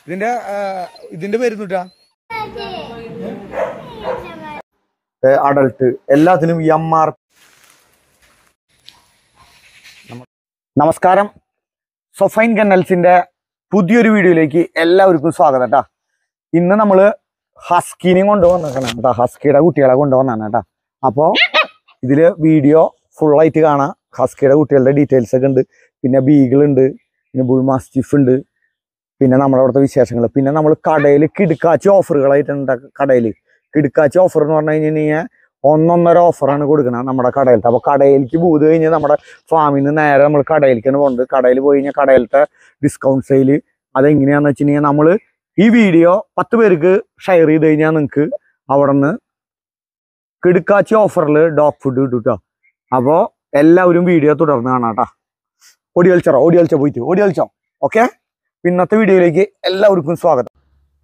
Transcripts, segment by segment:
ഇതിന്റെ ആ, ഇതിന്റെ പേരുന്നുട്ടാ അഡൾട്ട് എല്ലാത്തിനും എം ആർ നമസ്കാരം സൊഫൈൻ കന്നൽസിന്റെ പുതിയൊരു വീഡിയോയിലേക്ക് എല്ലാവർക്കും സ്വാഗതം കേട്ടാ ഇന്ന് നമ്മള് ഹസ്കിനെയും കൊണ്ടുവന്നേക്കണം കേട്ടാ ഹസ്കിയുടെ കുട്ടികളെ കൊണ്ടുവന്നാണ് കേട്ടാ അപ്പോ ഇതില് വീഡിയോ ഫുൾ ആയിട്ട് കാണാം ഹസ്കിയുടെ കുട്ടികളുടെ ഡീറ്റെയിൽസ് ഒക്കെ ഉണ്ട് പിന്നെ ബീഗിൾ ഉണ്ട് പിന്നെ ബുൾ മാസ്റ്റിഫ് ഉണ്ട് പിന്നെ നമ്മുടെ അവിടുത്തെ വിശേഷങ്ങൾ പിന്നെ നമ്മൾ കടയിൽ കിടുക്കാച്ചി ഓഫറുകളായിട്ടുണ്ട് കടയിൽ കിടുക്കാച്ചി ഓഫർ എന്ന് പറഞ്ഞു കഴിഞ്ഞാൽ ഒന്നൊന്നര ഓഫറാണ് കൊടുക്കുന്നത് നമ്മുടെ കടയിലത്തെ അപ്പോൾ കടയിലേക്ക് പോത് കഴിഞ്ഞാൽ നമ്മുടെ ഫാമിൽ നിന്ന് നേരെ നമ്മൾ കടയിലേക്കാണ് പോകുന്നത് കടയിൽ പോയി കഴിഞ്ഞാൽ കടയിലത്തെ ഡിസ്കൗണ്ട് സെയിൽ അതെങ്ങനെയാണെന്ന് വെച്ച് കഴിഞ്ഞാൽ നമ്മൾ ഈ വീഡിയോ പത്ത് പേർക്ക് ഷെയർ ചെയ്ത് കഴിഞ്ഞാൽ നിങ്ങൾക്ക് അവിടെ നിന്ന് കിടുക്കാച്ചി ഓഫറിൽ ഡോഗ് ഫുഡ് കിട്ടും കേട്ടോ അപ്പോൾ എല്ലാവരും വീഡിയോ തുടർന്ന് കാണാം കേട്ടോ ഓടി കളിച്ചോ ഓടി കളിച്ചോ പോയിട്ട് ഓടി കളിച്ചോ ഓക്കെ ഇന്നത്തെ വീഡിയോയിലേക്ക് എല്ലാവർക്കും സ്വാഗതം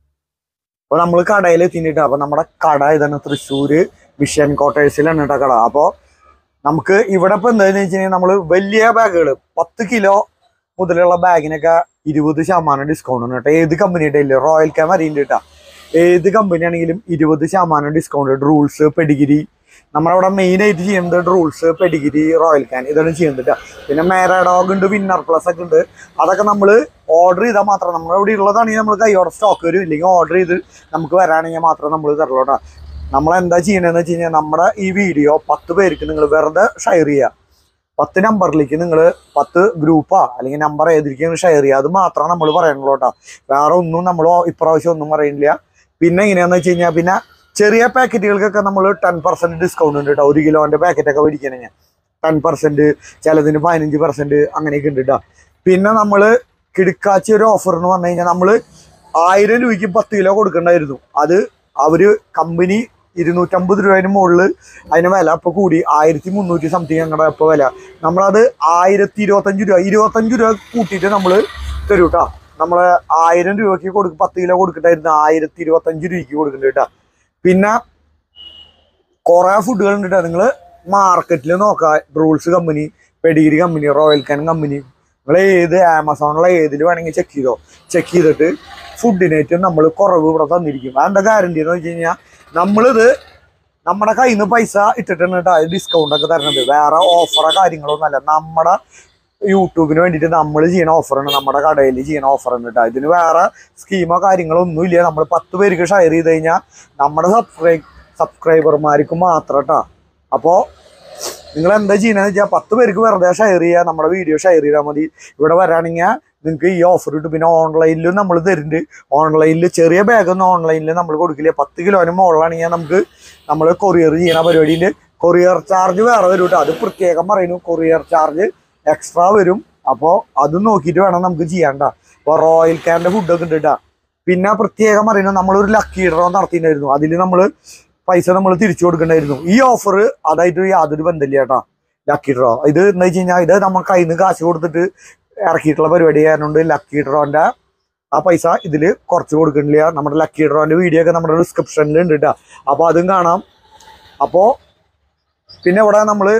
അപ്പൊ നമ്മൾ കടയിൽ എത്തിയിട്ട് അപ്പൊ നമ്മുടെ കട ഇതാണ് തൃശ്ശൂര് മിഷൻ ക്വാർട്ടേഴ്സിലാണ് കേട്ടോ കട അപ്പോ നമുക്ക് ഇവിടെ ഇപ്പൊ എന്താന്ന് വെച്ച് കഴിഞ്ഞാൽ നമ്മള് വലിയ ബാഗുകൾ പത്ത് കിലോ മുതലുള്ള ബാഗിനൊക്കെ ഇരുപത് ശതമാനം ഡിസ്കൗണ്ട് ഉണ്ട് കേട്ടോ ഏത് കമ്പനിയുടെ ഇല്ല റോയൽ ക്യാമറിന്റെ കേട്ടോ ഏത് കമ്പനി ആണെങ്കിലും ഇരുപത് ശതമാനം ഡിസ്കൗണ്ട് റൂൾസ് പെഡിഗിരി നമ്മളവിടെ മെയിൻ ആയിട്ട് ചെയ്യുന്നത് റൂൾസ് പെഡിഗിരി റോയൽ ക്യാൻ ഇതാണ് ചെയ്യുന്നത് ട്ടോ. പിന്നെ മേരാഡോഗ് ഉണ്ട് വിന്നർ പ്ലസ് ഒക്കെ ഉണ്ട് അതൊക്കെ നമ്മൾ ഓർഡർ ചെയ്താൽ മാത്രം നമ്മുടെ ഇവിടെ ഉള്ളതാണെങ്കിൽ നമ്മൾ കൈയോടെ സ്റ്റോക്ക് വരും ഇല്ലെങ്കിൽ ഓർഡർ ചെയ്ത് നമുക്ക് വരാണെങ്കിൽ മാത്രം നമ്മൾ തരുള്ളൂ കേട്ടോ നമ്മൾ എന്താ ചെയ്യണമെന്ന് വെച്ച് കഴിഞ്ഞാൽ നമ്മുടെ ഈ വീഡിയോ പത്ത് പേർക്ക് നിങ്ങൾ വെറുതെ ഷെയർ ചെയ്യുക പത്ത് നമ്പറിലേക്ക് നിങ്ങൾ പത്ത് ഗ്രൂപ്പാ അല്ലെങ്കിൽ നമ്പർ ഏതിരിക്കും ഷെയർ ചെയ്യുക അത് മാത്രമേ നമ്മൾ പറയുന്നുള്ളൂ കേട്ടോ വേറെ ഒന്നും നമ്മൾ ഇപ്രാവശ്യം ഒന്നും പറയുന്നില്ല പിന്നെ എങ്ങനെയാന്ന് വെച്ച് കഴിഞ്ഞാൽ പിന്നെ ചെറിയ പാക്കറ്റുകൾക്കൊക്കെ നമ്മൾ ടെൻ പെർസെന്റ് ഡിസ്കൗണ്ട് ഉണ്ട് കേട്ടോ ഒരു കിലോന്റെ പാക്കറ്റൊക്കെ മേടിക്കണമെങ്കിൽ ടെൻ പെർസെന്റ് ചിലതിന് പതിനഞ്ച് പെർസെന്റ് അങ്ങനെയൊക്കെ ഉണ്ട് കേട്ടോ പിന്നെ നമ്മൾ കിടുക്കാച്ചി ഒരു ഓഫർ എന്ന് പറഞ്ഞു കഴിഞ്ഞാൽ നമ്മൾ ആയിരം രൂപയ്ക്ക് പത്ത് കിലോ കൊടുക്കണ്ടായിരുന്നു അത് അവര് കമ്പനി ഇരുന്നൂറ്റമ്പത് രൂപയുടെ മുകളിൽ അതിന് വില ഇപ്പോൾ കൂടി ആയിരത്തി മുന്നൂറ്റി സംതിങ് ഞങ്ങളുടെ ഇപ്പോൾ വില നമ്മളത് ആയിരത്തി ഇരുപത്തഞ്ച് രൂപ ഇരുപത്തഞ്ച് രൂപ കൂട്ടിയിട്ട് നമ്മൾ തരും കേട്ടോ നമ്മൾ ആയിരം രൂപയ്ക്ക് കൊടുക്കും പത്ത് കിലോ കൊടുക്കണ്ടായിരുന്നു ആയിരത്തി ഇരുപത്തഞ്ച് രൂപയ്ക്ക് കൊടുക്കുന്നുണ്ട് കേട്ടോ പിന്നെ കുറെ ഫുഡുകൾ ഉണ്ട് കേട്ടോ നിങ്ങൾ മാർക്കറ്റിൽ നോക്കുക Drools company Pedigree company Royal Canin company നിങ്ങൾ ഏത് ആമസോണിലെ ഏതിൽ വേണമെങ്കിൽ ചെക്ക് ചെയ്തോ ചെക്ക് ചെയ്തിട്ട് ഫുഡിനേറ്റ് നമ്മൾ കുറവ് ഇവിടെ തന്നിരിക്കും അതെന്താ ഗ്യാരണ്ടി എന്ന് വെച്ച് കഴിഞ്ഞാൽ നമ്മളിത് നമ്മുടെ കയ്യിൽ നിന്ന് പൈസ ഇട്ടിട്ടാണ് കേട്ടോ ഡിസ്കൗണ്ട് ഒക്കെ തരുന്നത് വേറെ ഓഫറോ കാര്യങ്ങളൊന്നും അല്ല നമ്മുടെ യൂട്യൂബിന് വേണ്ടിയിട്ട് നമ്മൾ ചെയ്യുന്ന ഓഫറാണ് നമ്മുടെ കടയിൽ ചെയ്യുന്ന ഓഫറാണ് കേട്ടോ ഇതിന് വേറെ സ്കീമോ കാര്യങ്ങളോ ഒന്നും ഇല്ല നമ്മൾ പത്ത് പേർക്ക് ഷെയർ ചെയ്ത് കഴിഞ്ഞാൽ നമ്മുടെ സബ്സ്ക്രൈബ് സബ്സ്ക്രൈബർമാർക്ക് മാത്രം കേട്ടോ അപ്പോൾ നിങ്ങൾ എന്താ ചെയ്യണമെന്ന് വെച്ചാൽ പത്ത് പേർക്ക് വെറുതെ ഷെയർ ചെയ്യുക നമ്മുടെ വീഡിയോ ഷെയർ ചെയ്താൽ മതി ഇവിടെ വരാണെങ്കിൽ നിങ്ങൾക്ക് ഈ ഓഫർ കിട്ടും പിന്നെ ഓൺലൈനിലും നമ്മൾ തരുന്നുണ്ട് ഓൺലൈനിൽ ചെറിയ ബാഗൊന്നും ഓൺലൈനിൽ നമ്മൾ കൊടുക്കില്ല പത്ത് കിലോന് മുകളിലാണെങ്കിൽ നമുക്ക് നമ്മൾ കൊറിയർ ചെയ്യണ പരിപാടിയിൽ കൊറിയർ ചാർജ് വേറെ വരും കേട്ടോ അത് പ്രത്യേകം പറയുന്നു കൊറിയർ ചാർജ് എക്സ്ട്രാ വരും അപ്പോൾ അത് നോക്കിയിട്ട് വേണം നമുക്ക് ചെയ്യാണ്ട അപ്പോൾ റോയൽ കാറിൻ്റെ ഫുഡൊക്കെ ഉണ്ട് കേട്ടോ പിന്നെ പ്രത്യേകം പറയുന്നു നമ്മളൊരു ലക്കി ഡ്രോ നടത്തിയിട്ടുണ്ടായിരുന്നു അതിൽ നമ്മൾ പൈസ നമ്മൾ തിരിച്ചു കൊടുക്കണ്ടായിരുന്നു ഈ ഓഫർ അതായിട്ട് യാതൊരു ബന്ധമില്ല കേട്ടോ ലക്കി ഡ്രോ ഇത് എന്താ വെച്ച് കഴിഞ്ഞാൽ ഇത് നമ്മൾ കയ്യിൽ നിന്ന് കാശ് കൊടുത്തിട്ട് ഇറക്കിയിട്ടുള്ള പരിപാടി ആയതുകൊണ്ട് ലക്കി ഡ്രോന്റെ ആ പൈസ ഇതിൽ കുറച്ച് കൊടുക്കണില്ല നമ്മുടെ ലക്കി ഡ്രോന്റെ വീഡിയോ ഒക്കെ നമ്മുടെ ഡിസ്ക്രിപ്ഷനിൽ ഉണ്ട് കേട്ടോ അപ്പോൾ അതും കാണാം അപ്പോൾ പിന്നെ ഇവിടെ നമ്മൾ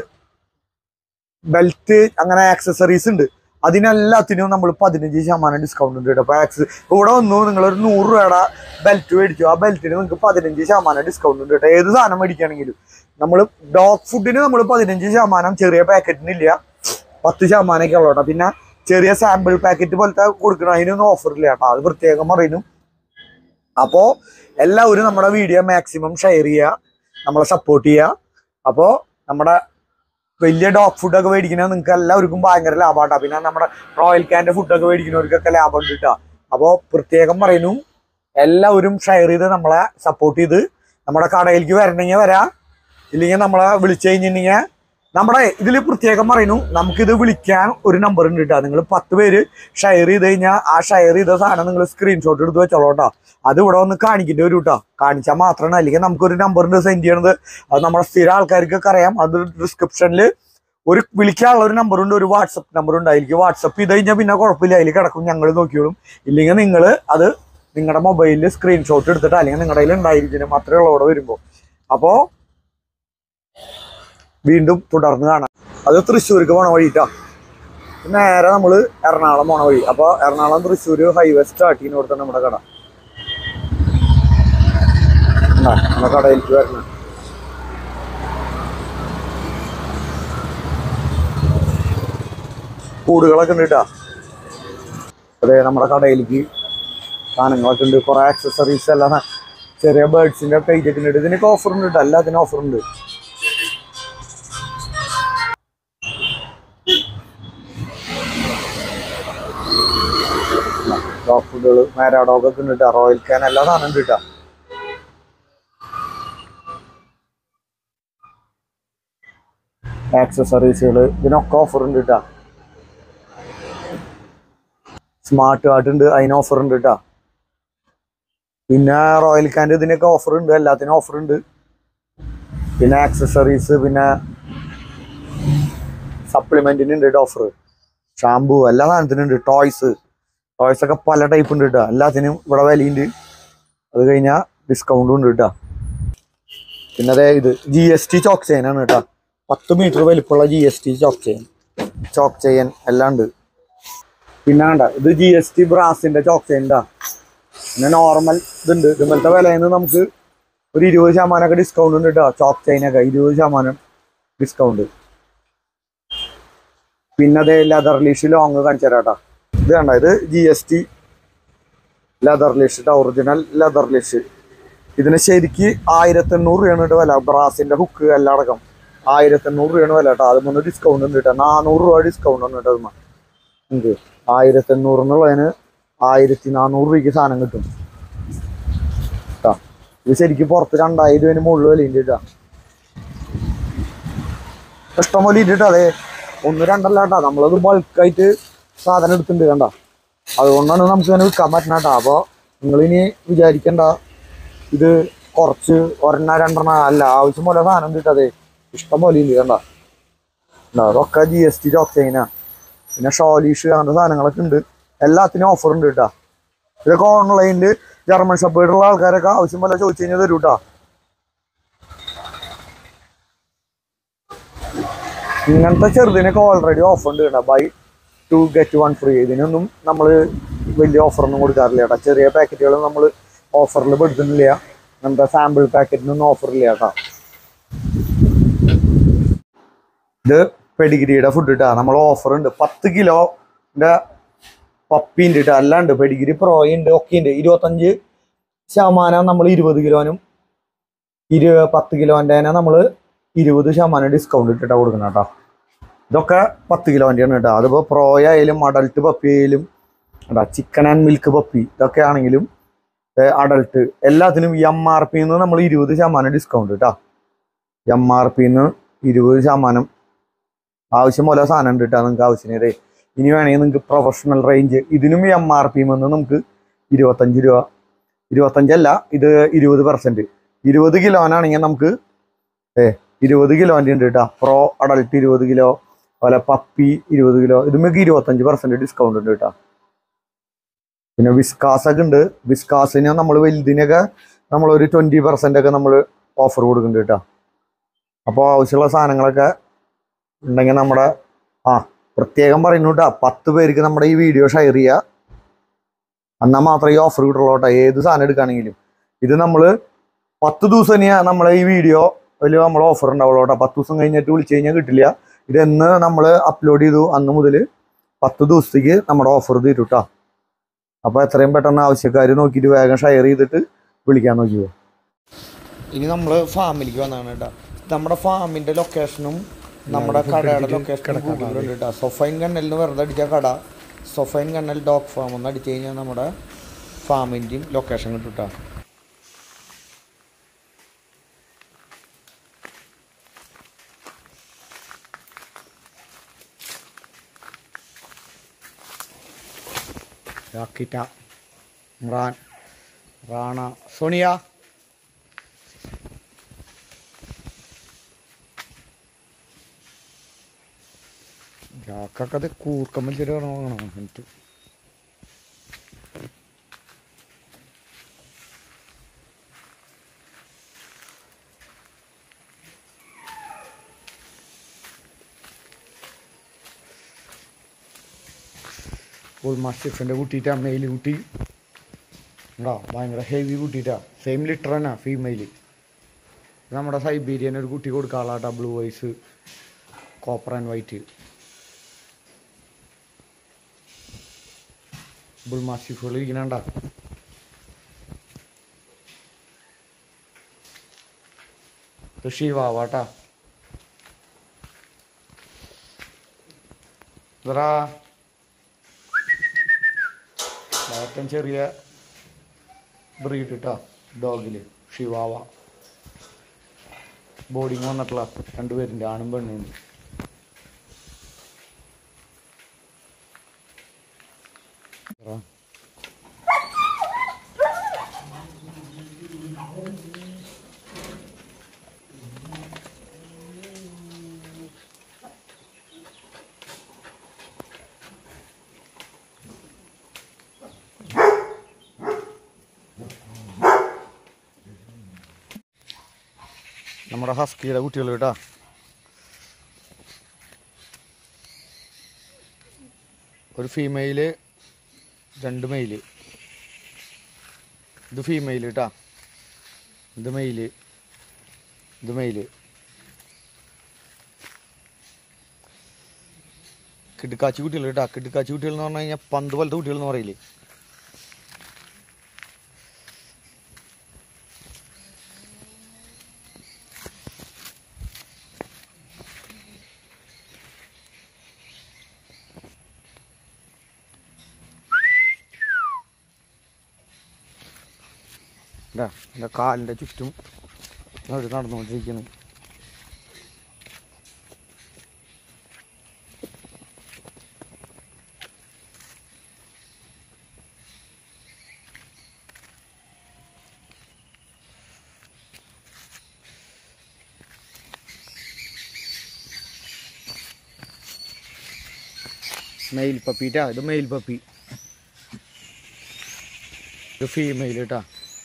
ബെൽറ്റ് അങ്ങനെ ആക്സസറീസ് ഉണ്ട് അതിനെല്ലാത്തിനും നമ്മൾ പതിനഞ്ച് ശതമാനം ഡിസ്കൗണ്ട് ഉണ്ട് കേട്ടോ അപ്പോൾ ആക്സസ് ഇവിടെ വന്നു നിങ്ങളൊരു നൂറ് രൂപയുടെ ബെൽറ്റ് മേടിച്ചു ആ ബെൽറ്റിന് നിങ്ങൾക്ക് പതിനഞ്ച് ശതമാനം ഡിസ്കൗണ്ട് ഉണ്ട് കേട്ടോ ഏത് സാധനം മേടിക്കുകയാണെങ്കിലും നമ്മൾ ഡോഗ് ഫുഡിന് നമ്മൾ പതിനഞ്ച് ശതമാനം ചെറിയ പാക്കറ്റിന് ഇല്ല പത്ത് ശതമാനമൊക്കെ ഉള്ളൂ കേട്ടോ പിന്നെ ചെറിയ സാമ്പിൾ പാക്കറ്റ് പോലത്തെ കൊടുക്കണം അതിനൊന്നും ഓഫർ ഇല്ല കേട്ടോ അത് പ്രത്യേകം പറയുന്നു അപ്പോൾ എല്ലാവരും നമ്മുടെ വീഡിയോ മാക്സിമം ഷെയർ ചെയ്യുക നമ്മളെ സപ്പോർട്ട് ചെയ്യുക അപ്പോൾ നമ്മുടെ വലിയ ഡോഗ് ഫുഡൊക്കെ മേടിക്കുന്നത് നിങ്ങൾക്ക് എല്ലാവർക്കും ഭയങ്കര ലാഭമാട്ടോ പിന്നെ നമ്മുടെ റോയൽ ക്യാൻ്റെ ഫുഡൊക്കെ മേടിക്കുന്നവർക്കൊക്കെ ലാഭം ഉണ്ട് കേട്ടോ അപ്പോൾ പ്രത്യേകം പറയുന്നു എല്ലാവരും ഷെയർ ചെയ്ത് നമ്മളെ സപ്പോർട്ട് ചെയ്ത് നമ്മുടെ കടയിലേക്ക് വരണമെങ്കിൽ വരാം ഇല്ലെങ്കിൽ നമ്മളെ വിളിച്ചു കഴിഞ്ഞിട്ടുണ്ടെങ്കിൽ നമ്മുടെ ഇതിൽ പ്രത്യേകം പറയുന്നു നമുക്കിത് വിളിക്കാൻ ഒരു നമ്പർ ഉണ്ട് കേട്ടോ നിങ്ങൾ പത്ത് പേര് ഷെയർ ചെയ്ത് കഴിഞ്ഞാൽ ആ ഷെയർ ചെയ്ത സാധനം നിങ്ങൾ സ്ക്രീൻഷോട്ട് എടുത്ത് വെച്ചോളൂ കേട്ടോ അത് ഇവിടെ വന്ന് കാണിക്കേണ്ടി വരും കേട്ടോ കാണിച്ചാൽ മാത്രമാണ് അല്ലെങ്കിൽ നമുക്കൊരു നമ്പറിന് സെൻഡ് ചെയ്യണത് അത് നമ്മുടെ സ്ഥിര ആൾക്കാർക്കൊക്കെ അറിയാം അത് ഡിസ്ക്രിപ്ഷനിൽ ഒരു വിളിക്കാനുള്ള ഒരു നമ്പറുണ്ട് ഒരു വാട്സപ്പ് നമ്പർ ഉണ്ട് അതിലേക്ക് വാട്സപ്പ് ചെയ്ത് കഴിഞ്ഞാൽ പിന്നെ കുഴപ്പമില്ല അതിൽ കിടക്കും ഞങ്ങൾ നോക്കിയോളും ഇല്ലെങ്കിൽ നിങ്ങൾ അത് നിങ്ങളുടെ മൊബൈലിൽ സ്ക്രീൻഷോട്ട് എടുത്തിട്ട് അല്ലെങ്കിൽ നിങ്ങളുടെ കയ്യിൽ ഉണ്ടായിരിക്കണം മാത്രമേ ഉള്ളൂ ഇവിടെ വരുമ്പോൾ അപ്പോൾ വീണ്ടും തുടർന്ന് കാണാം അത് തൃശ്ശൂർക്ക് പോണ വഴിട്ടാ നേരെ നമ്മള് എറണാകുളം പോണ വഴി അപ്പൊ എറണാകുളം തൃശ്ശൂർ ഹൈവേ സ്റ്റാർട്ട് ചെയ്യുന്ന കൊടുത്താണ് നമ്മുടെ കട കണ്ടാ, നമ്മുടെ കടയിലേക്ക് വരണം കൂടുകളൊക്കെ ഉണ്ട് കേട്ടാ അതെ നമ്മുടെ കടയിലേക്ക് സാധനങ്ങളൊക്കെ ഉണ്ട് കുറെ ആക്സസറീസ് എല്ലാം ചെറിയ ബേർഡ്സിന്റെ പേജ് ഒക്കെ ഉണ്ട് ഇതിനൊക്കെ ഓഫർ ഉണ്ട് കേട്ടോ എല്ലാത്തിനും ഓഫർ ഉണ്ട് ഡോഗ് ഫുഡുകൾ മാരാ ഡോഗ് ഒക്കെ ഉണ്ട് കേട്ടോ റോയൽ ക്യാൻ എല്ലാ സാധനം ഉണ്ട് കേട്ടോ ആക്സസറീസുകൾ ഇതിനൊക്കെ ഓഫർ ഉണ്ട് കേട്ടോ സ്മാർട്ട് കാർട്ട് ഉണ്ട് അതിന് ഓഫർ ഉണ്ട് കേട്ടോ പിന്നെ റോയൽ കാൻ്റെ ഇതിനൊക്കെ ഓഫർ ഉണ്ട് എല്ലാത്തിനും ഓഫർ ഉണ്ട് പിന്നെ ആക്സസറീസ് പിന്നെ സപ്ലിമെന്റിന് ഉണ്ട് കേട്ടോ ഓഫർ ഷാമ്പു എല്ലാ സാധനത്തിനും ഉണ്ട് ടോയ്സ് ടോയ്സ് ഒക്കെ പല ടൈപ്പ് ഉണ്ട് കേട്ടോ എല്ലാത്തിനും ഇവിടെ വിലയുണ്ട് അത് കഴിഞ്ഞാൽ ഡിസ്കൗണ്ടും ഉണ്ട് കേട്ടോ പിന്നെ അതെ ഇത് G S T choke chain ആണ് കേട്ടോ പത്ത് മീറ്റർ വലിപ്പമുള്ള G S T choke chain choke chain എല്ലാം ഉണ്ട് പിന്നെ വേണ്ട ഇത് ജി എസ് ടി ബ്രാസിന്റെ ചോക്ക് ചെയിൻ ഉണ്ടാ പിന്നെ നോർമൽ ഇതുണ്ട് ഇതുപോലത്തെ വിലയിൽ നിന്ന് നമുക്ക് ഒരു ഇരുപത് ശതമാനമൊക്കെ ഡിസ്കൗണ്ട് ഉണ്ട് കേട്ടോ ചോക്ക് ചെയിനൊക്കെ ഇരുപത് ശതമാനം ഡിസ്കൗണ്ട് പിന്നെ അതേ ലെതർ ലീഷ് ലോങ് കാണിച്ചു തരാം കേട്ടോ ഇത് കണ്ട ഇത് G S T leather leash original leather leash ഇതിന് ശരിക്ക് ആയിരത്തി എണ്ണൂറ് രൂപയാണ് കേട്ടോ വില ബ്രാസിന്റെ ഹുക്ക് എല്ലാം അടക്കം ആയിരത്തി എണ്ണൂറ് രൂപയാണ് വില കേട്ടോ അതുമ്പോൾ ഡിസ്കൗണ്ട് ഉണ്ട് കേട്ടോ നാനൂറ് രൂപ ഡിസ്കൗണ്ട് ഉണ്ട് കേട്ടോ അതുമ്മ നിങ്ങൾക്ക് ആയിരത്തി എണ്ണൂറ് എന്നുള്ളതിന് ആയിരത്തി നാനൂറ് രൂപയ്ക്ക് സാധനം കിട്ടും കേട്ടോ ഇത് ശരിക്കും പുറത്ത് രണ്ടായിരം രൂപന് മുകളിൽ വിലയുണ്ട് കേട്ടോ ഇഷ്ടം പോലെ ഉണ്ട് കേട്ടോ അതെ ഒന്ന് രണ്ടല്ല കേട്ടോ നമ്മളത് ബൾക്കായിട്ട് സാധനം എടുത്തിട്ടുണ്ട് കണ്ട അതുകൊണ്ടാണ് നമുക്ക് ഇങ്ങനെ വിൽക്കാൻ പറ്റണ കേട്ടോ അപ്പോൾ നിങ്ങളിനി വിചാരിക്കണ്ട ഇത് കുറച്ച് ഒരെണ്ണ രണ്ടെണ്ണ അല്ല ആവശ്യം പോലെ സാധനം കിട്ടതെ ഇഷ്ടം പോലെ ഉണ്ട് കണ്ട കണ്ടോ? അതൊക്കെ ജി എസ് ടി ചോക്ക് ചെയിനാ പിന്നെ ഷോലീഷ് അങ്ങനത്തെ സാധനങ്ങളൊക്കെ ഉണ്ട് എല്ലാത്തിനും ഓഫർ ഉണ്ട് കേട്ടോ ഇതൊക്കെ ഓൺലൈനിൽ ജർമ്മൻ ഷപ്പേർഡുള്ള ആൾക്കാരൊക്കെ ആവശ്യം പോലെ ചോദിച്ചു കഴിഞ്ഞാൽ തരും കേട്ടോ ഇങ്ങനത്തെ ചെറുതിനൊക്കെ ഓൾറെഡി ഓഫർ ഉണ്ട് കേട്ടോ buy two get one free ഇതിനൊന്നും നമ്മൾ വലിയ ഓഫറൊന്നും കൊടുക്കാറില്ല കേട്ടോ ചെറിയ പാക്കറ്റുകൾ നമ്മൾ ഓഫറിൽ പെടുത്തുന്നില്ല അങ്ങനത്തെ സാമ്പിൾ പാക്കറ്റിനൊന്നും ഓഫറില്ല കേട്ടോ ഇത് പെഡിഗ്രിയുടെ ഫുഡ് ഇട്ടാ നമ്മൾ ഓഫർ ഉണ്ട് പത്ത് കിലോന്റെ പപ്പി ഉണ്ട് കേട്ടോ എല്ലാം ഉണ്ട് പെഡിഗ്രി പ്രോയി ഉണ്ട് ഒക്കെ ഉണ്ട് ഇരുപത്തഞ്ച് ശതമാനം നമ്മൾ ഇരുപത് കിലോനും ഇരു പത്ത് കിലോൻ്റെ നമ്മൾ ഇരുപത് ശതമാനം ഡിസ്കൗണ്ട് ഇട്ടിട്ടാ കൊടുക്കണം കേട്ടോ ഇതൊക്കെ പത്ത് കിലോൻ്റെയാണ് കേട്ടോ അതിപ്പോൾ പ്രോയ ആയാലും അഡൽട്ട് പപ്പി ആയാലും കേട്ടോ ചിക്കൻ ആൻഡ് മിൽക്ക് പപ്പി ഇതൊക്കെ ആണെങ്കിലും അഡൽട്ട് എല്ലാത്തിനും എം ആർ പിന്ന് നമ്മൾ ഇരുപത് ശതമാനം ഡിസ്കൗണ്ട് കേട്ടോ എം ആർ പിന്ന് ഇരുപത് ശതമാനം ആവശ്യം പോലെ സാധനം ഉണ്ട് കേട്ടോ നിങ്ങൾക്ക് ആവശ്യത്തിന് ഇനി വേണമെങ്കിൽ നിങ്ങൾക്ക് പ്രൊഫഷണൽ റേഞ്ച് ഇതിനും എം ആർ പി നിന്ന് നമുക്ക് ഇരുപത്തഞ്ച് രൂപ ഇരുപത്തഞ്ചല്ല ഇത് ഇരുപത് പെർസെൻറ്റ് ഇരുപത് കിലോനാണെങ്കിൽ നമുക്ക് ഏ ഇരുപത് കിലോൻ്റെ ഉണ്ട് കേട്ടോ പ്രോ അഡൽട്ട് ഇരുപത് കിലോ അതുപോലെ പപ്പി ഇരുപത് കിലോ ഇത് നമുക്ക് ഇരുപത്തഞ്ച് പെർസെൻറ്റ് ഡിസ്കൗണ്ട് ഉണ്ട് കേട്ടോ പിന്നെ വിസ്കാസ് ഒക്കെ ഉണ്ട് വിസ്കാസിന് നമ്മൾ വലുതിനൊക്കെ നമ്മളൊരു ട്വൻറ്റി പെർസെൻ്റ് ഒക്കെ നമ്മൾ ഓഫർ കൊടുക്കുന്നുണ്ട് കേട്ടോ അപ്പോൾ ആവശ്യമുള്ള സാധനങ്ങളൊക്കെ ഉണ്ടെങ്കിൽ നമ്മുടെ ആ പ്രത്യേകം പറയുന്നു കേട്ടോ പത്ത് പേർക്ക് നമ്മുടെ ഈ വീഡിയോ ഷെയർ ചെയ്യുക എന്നാൽ മാത്രമേ ഈ ഓഫർ കിട്ടുള്ളൂ കേട്ടോ ഏത് സാധനം എടുക്കുകയാണെങ്കിലും ഇത് നമ്മൾ പത്ത് ദിവസം ഇനി നമ്മളെ ഈ വീഡിയോ അതിൽ നമ്മൾ ഓഫർ ഉണ്ടാവുള്ളൂ കേട്ടോ പത്ത് ദിവസം കഴിഞ്ഞിട്ട് വിളിച്ചു കഴിഞ്ഞാൽ കിട്ടില്ല ഇതെന്ന് നമ്മൾ അപ്ലോഡ് ചെയ്തു അന്ന് മുതൽ പത്ത് ദിവസത്തേക്ക് നമ്മുടെ ഓഫർ തരും കേട്ടോ അപ്പോൾ എത്രയും പെട്ടെന്ന് ആവശ്യക്കാർ നോക്കിയിട്ട് വേഗം ഷെയർ ചെയ്തിട്ട് വിളിക്കാൻ നോക്കിയോ ഇനി നമ്മൾ ഫാമിലേക്ക് വന്നതാണ് കേട്ടോ നമ്മുടെ ഫാമിൻ്റെ ലൊക്കേഷനും നമ്മുടെ കടയുടെ ലൊക്കേഷനും ഗൂഗിളിലുണ്ട് കേട്ടോ സൊഫൈൻ കണ്ണലിന് വെറുതെ അടിച്ച കട സൊഫൈൻ കണ്ണൽ ഡോഗ് ഫാം എന്ന് അടിച്ചു കഴിഞ്ഞാൽ നമ്മുടെ ഫാമിൻ്റെയും ലൊക്കേഷൻ കിട്ടും കേട്ടോ രാക്കിറ്റ ഇമ്രാൻ റാണ സോണിയ ജാക്കൊക്കെ അത് കൂർക്കം വെച്ചിട്ട് വാങ്ങണം എന്നിട്ട് ഫുൾ മസ്റ്റിഫിൻ്റെ കുട്ടിയിട്ടാ മെയിൽ കുട്ടി ഉണ്ടോ ഭയങ്കര ഹെവി കുട്ടിയിട്ടാ സെയിം ലിറ്റർ തന്നെ ഫീമെയിൽ നമ്മുടെ സൈബീരിയൻ ഒരു കുട്ടി കൊടുക്കാളാട്ടാ blue eyes copper and white bull മാസ്റ്റിഫുകൾ ഇരിക്കണണ്ട ഋഷിവാവാട്ടാ ഇതറാ ഏറ്റവും ചെറിയ ബ്രീഡ് കേട്ടോ ഡോഗില് ഷിവാവ ബോർഡിങ് വന്നിട്ടുള്ള രണ്ടുപേരുണ്ട് ആണും പെണ്ണും ഉണ്ട് ഇതറാ. നമ്മുടെ ഹസ്കിയുടെ കുട്ടികൾ കേട്ടോ ഒരു ഫീമെയില് രണ്ട് മെയില് ഇത് ഫീമെയിൽ കേട്ടാ ഇത് മെയില് ഇത് മെയില് കിടുക്കാച്ചി കുട്ടികൾ കേട്ടാ കിടുക്കാച്ചി കുട്ടികൾ എന്ന് പറഞ്ഞു കഴിഞ്ഞാൽ പന്ത് പോലത്തെ കുട്ടികൾ എന്ന് പറയില്ലേ ഇതാ എൻ്റെ കാലിൻ്റെ ചുറ്റും അവർ നടന്നുകൊണ്ടിരിക്കുന്നു മെയിൽ പപ്പിട്ടാ ഇത് മെയിൽ പപ്പി ഇത് ഫീമെയിൽ കേട്ടാ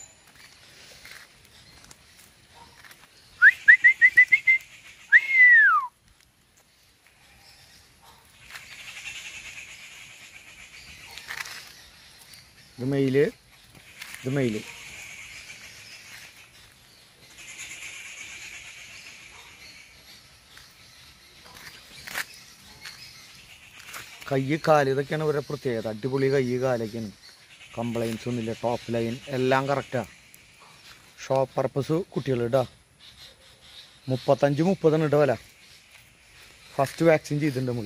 ഇത് മെയില് ഇത് മെയില് കൈ കാല് ഇതൊക്കെയാണ് ഇവരുടെ പ്രത്യേകത അടിപൊളി കൈ കാലൊക്കെയാണ് കംപ്ലൈൻസ് ഒന്നുമില്ല ടോപ്പ് ലൈൻ എല്ലാം കറക്റ്റാ ഷോ പർപ്പസ് കുട്ടികൾ ഇടാ മുപ്പത്തഞ്ച് മുപ്പതാണ് ഇട വില ഫസ്റ്റ് വാക്സിൻ ചെയ്തിട്ടുണ്ട് നമ്മൾ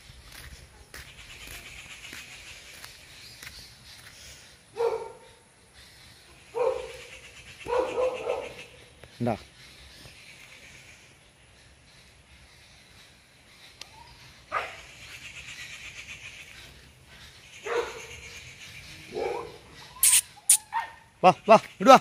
ഉണ്ടാ വാ വാ ഇടുവാ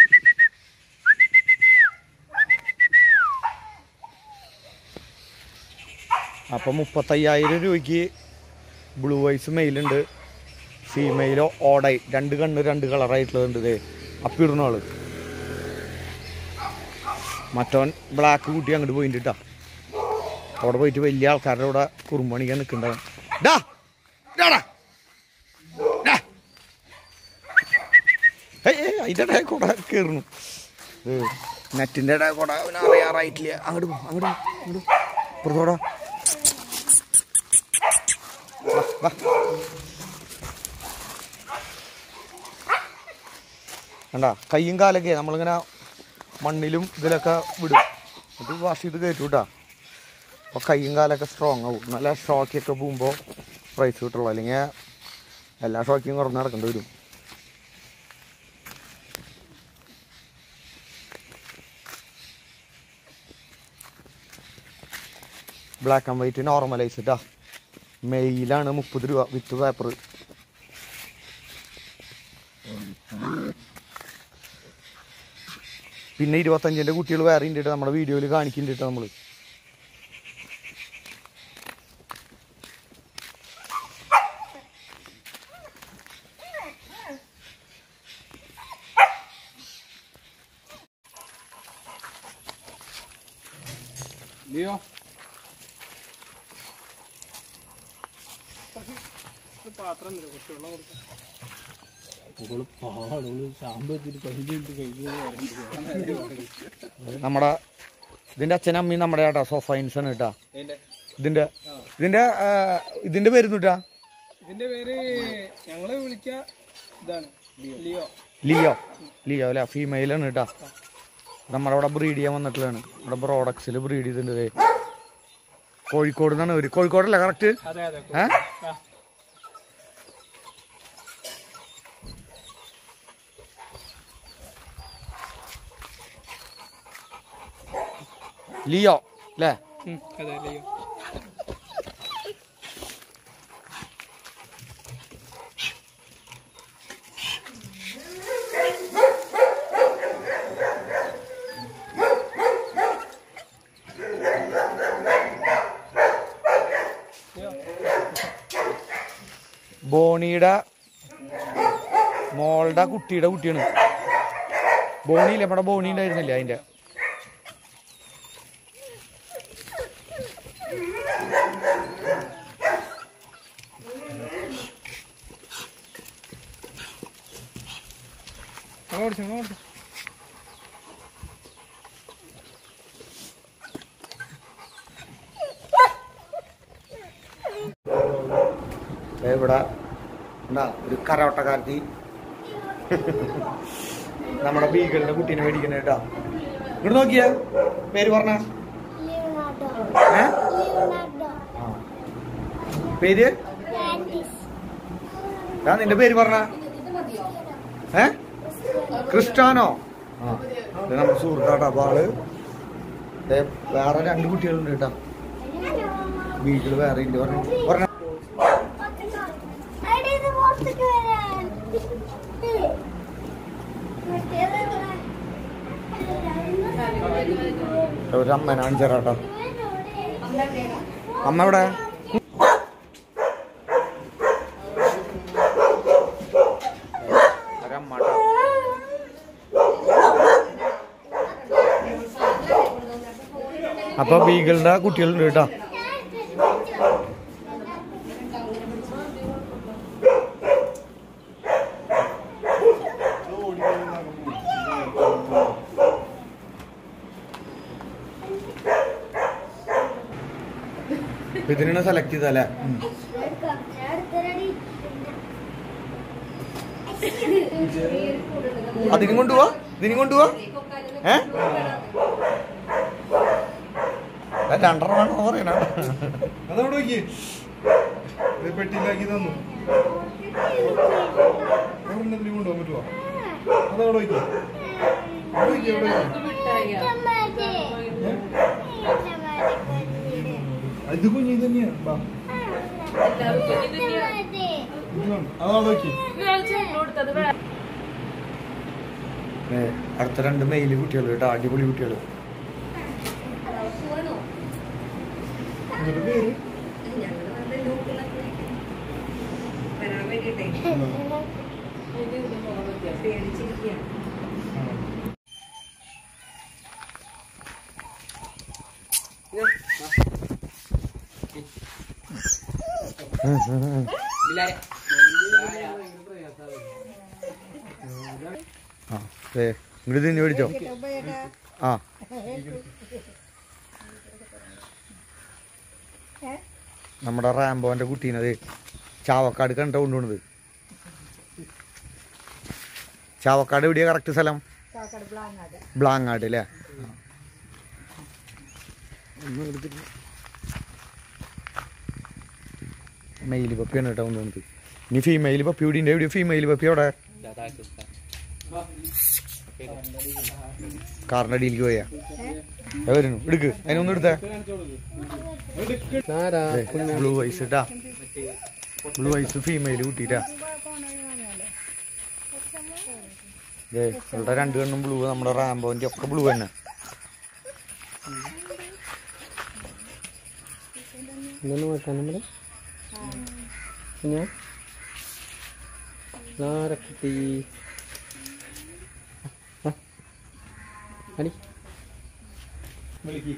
അപ്പം മുപ്പത്തയ്യായിരം രൂപയ്ക്ക് ബ്ലൂ ഐസ് മെയിലുണ്ട് ഫീമെയിലോ ഓടായി രണ്ട് കണ്ണ് രണ്ട് കളറായിട്ടുള്ളതുണ്ട് ഇതേ അപ്പിടുന്ന ആള് മറ്റവൻ ബ്ലാക്ക് കൂട്ടി അങ്ങോട്ട് പോയിട്ടുണ്ട് ട്ടാ. അവിടെ പോയിട്ട് വലിയ ആൾക്കാരുടെ കൂടെ കുറുമ്പണിക്കാൻ നിൽക്കണ്ടാവും ഡാ ഡാടാ. ഡാ. ഏയ് ഏയ് അതിൻ്റെ ഇടയിൽ കൂടെ കയറുന്നു നെറ്റിൻ്റെ ഇടയിൽ കൂടെ അവന് അറിയാറായിട്ടില്ല അങ്ങോട്ട് പോ അങ്ങോട്ട് പോ, അങ്ങോട്ട് പോ. പുറത്തോടാ വാ വാ കണ്ടാ കയ്യും കാലൊക്കെ നമ്മളിങ്ങനെ മണ്ണിലും ഇതിലൊക്കെ വിടും അത് വാഷ് ചെയ്ത് കയറ്റും കേട്ടാ അപ്പോൾ കയ്യും കാലൊക്കെ സ്ട്രോങ് ആവും നല്ല ഷോക്കൊക്കെ പോകുമ്പോൾ പ്രൈസ് കിട്ടുള്ളൂ അല്ലെങ്കിൽ എല്ലാ ഷോക്കും കുറഞ്ഞ് നടക്കേണ്ടി വരും ബ്ലാക്ക് ആൻഡ് വൈറ്റ് നോർമലൈസ് ഇട്ടാ മെയിലാണ് മുപ്പത് രൂപ വിത്ത് പേപ്പർ പിന്നെ ഇരുപത്തഞ്ചിൻ്റെ കുട്ടികൾ വേറെ ഉണ്ട് ട്ടോ നമ്മുടെ വീഡിയോയിൽ കാണിക്കുന്നുണ്ട് നമ്മൾ നമ്മുടെ ഇതിന്റെ അച്ഛനും അമ്മയും നമ്മുടെ കേട്ടോ സോഫൈൻസ് ആണ് കേട്ടാ ഇതിന്റെ ഇതിന്റെ ആ, ഇതിന്റെ പേരുന്നു കേട്ടാ ഇതിന്റെ പേര് ഞങ്ങള് വിളിക്ക ഇതാണ് ലിയോ ലിയോ ലിയോ അല്ല ഫീമെയിൽ ആണ് കേട്ടാ നമ്മുടെ അവിടെ ബ്രീഡ് ചെയ്യാൻ വന്നിട്ടുള്ളതാണ് നമ്മുടെ പ്രോഡക്ട്സിൽ ബ്രീഡ് ചെയ്തിട്ടുണ്ട് ദേ. കോഴിക്കോട് നിന്നാണ് ഒരു കോഴിക്കോടല്ലേ കറക്റ്റ് അതെ അതെ ഏ ആ. ലിയോ അല്ലേ ഉം, അതെ ലിയോ ബോണിയുടെ മോളുടെ കുട്ടിയുടെ കുട്ടിയാണ് ബോണിയില്ലേ നമ്മുടെ ബോണി ഉണ്ടായിരുന്നില്ലേ അതിന്റെ അങ്ങോട്ട് അങ്ങോട്ട് ദേ ഇവിടെ എന്താ ഒരു കരോട്ടക്കാരത്തി നമ്മുടെ ബീഗലിന്റെ കുട്ടീനെ മേടിക്കണ കേട്ടാ ഇങ്ങോട്ട് നോക്കിയേ പേര് പറഞ്ഞ Leonardo. ഏ Leonardo. ആ. പേര് Landis. ഞാൻ നിന്റെ പേര് പറഞ്ഞ ഏ ക്രിസ്റ്റാനോ ആ ഇത് നമ്മുടെ സുഹൃത്താട്ടാ അപ്പൊ ആള് ദേ വേറെ രണ്ട് കുട്ടികളുണ്ട് കേട്ടാ ബീഗിള് വേറെ ഉണ്ട് പറഞ്ഞു പറഞ്ഞ I didn't want to go in. ഒരു അമ്മനെ കാണിച്ചേരാട്ടോ അമ്മ എവിടെ ഒരമ്മ ട്ടോ. അപ്പൊ ബീഗിളിന്റെ കുട്ടികളുണ്ട് കേട്ടോ ഇതിനാണ് സെലക്ട് ചെയ്തല്ലേ അതിനും കൊണ്ടുപോവാ ഇതിനും കൊണ്ടുപോവാ ഏ ആ, രണ്ടെണ്ണം വേണോ പറയണ അതവിടെ നോക്കി ഇത് പെട്ടിയിലാക്കി തന്നു എന്തെങ്കിലും കൊണ്ടുപോകാൻ പറ്റുമോ അതവിടെ നോക്കി അവിടെ നോക്കി അവിടെ നോക്കി ഇത് കുഞ്ഞി തന്നെയാണ് ബാ ഇത് വേണ്ട. അതവിടെ നോക്കി ഏ, അടുത്ത രണ്ട് മെയില് കുട്ടികൾ കേട്ടോ അടിപൊളി കുട്ടികൾ എന്നിട്ട് പേര് ആ ഏ ഇങ്ങോട്ട് തിന്നു മേടിച്ചോ ആ നമ്മുടെ റാംബോന്റെ കുട്ടീനത് ചാവക്കാട് കണ്ട കൊണ്ടുപോണത് ചാവക്കാട് എവിടെയാ കറക്റ്റ് സ്ഥലം ബ്ലാങ്ങാട് അല്ലേ മെയിൽ പപ്പിയാണ് കേട്ടോ കൊണ്ടുപോകുന്നത് ഇനി ഫീമെയിൽ പപ്പി ഇവിടെ ഉണ്ട് എവിടെയോ ഫീമെയിൽ പപ്പി അവിടെ കാറിന്റെ അടിയിലേക്ക് പോയാ ദേ വരുന്നു എടുക്ക് അതിനൊന്നും എടുത്തേ ബ്ലൂ ഐസ് ഇട്ടാ ബ്ലൂ ഐസ് ഫീമെയിൽ കൂട്ടിട്ടാ ദേ ഇവിടെ രണ്ട് കണ്ണും ബ്ലൂ നമ്മുടെ റാംബോന്റെ ഒക്കെ ബ്ലൂ തന്നെ ഇതൊന്ന് നോക്കാം നമ്മള് പിന്നെ നാരക്കുട്ടി ആ. അടി വിളിക്ക്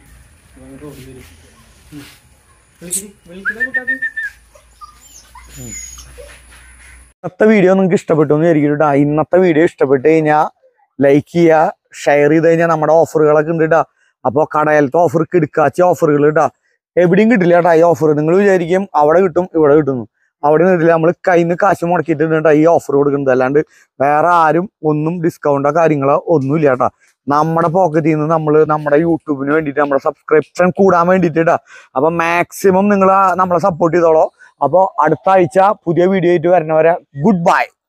വിളിക്കുന്ന കൂട്ടാക്കി ഉം. ഇന്നത്തെ വീഡിയോ നിങ്ങൾക്ക് ഇഷ്ടപ്പെട്ടു എന്ന് വിചാരിക്കും കേട്ടോ ഇന്നത്തെ വീഡിയോ ഇഷ്ടപ്പെട്ട് കഴിഞ്ഞാൽ ലൈക്ക് ചെയ്യുക ഷെയർ ചെയ്ത് കഴിഞ്ഞാൽ നമ്മുടെ ഓഫറുകളൊക്കെ ഉണ്ട് കേട്ടോ അപ്പോൾ കടയിലത്തെ ഓഫർ കിടക്കാച്ച ഓഫറുകൾ കേട്ടോ എവിടെയും കിട്ടില്ല കേട്ടോ ഈ ഓഫർ നിങ്ങൾ വിചാരിക്കും അവിടെ കിട്ടും ഇവിടെ കിട്ടുന്നു അവിടെ കിട്ടില്ല നമ്മൾ കയ്യിൽ നിന്ന് കാശ് മുടക്കിയിട്ടുണ്ട് കേട്ടോ ഈ ഓഫർ കൊടുക്കുന്നത് അല്ലാണ്ട് വേറെ ആരും ഒന്നും ഡിസ്കൗണ്ടോ കാര്യങ്ങളോ ഒന്നുമില്ല കേട്ടോ നമ്മുടെ പോക്കറ്റിൽ നിന്ന് നമ്മൾ നമ്മുടെ യൂട്യൂബിന് വേണ്ടിയിട്ട് നമ്മുടെ സബ്സ്ക്രിപ്ഷൻ കൂടാൻ വേണ്ടിയിട്ട് കേട്ടോ അപ്പൊ മാക്സിമം നിങ്ങൾ നമ്മളെ സപ്പോർട്ട് ചെയ്തോളോ അപ്പോൾ അടുത്ത ആഴ്ച പുതിയ വീഡിയോ ആയിട്ട് വരുന്നവരെ ഗുഡ് ബൈ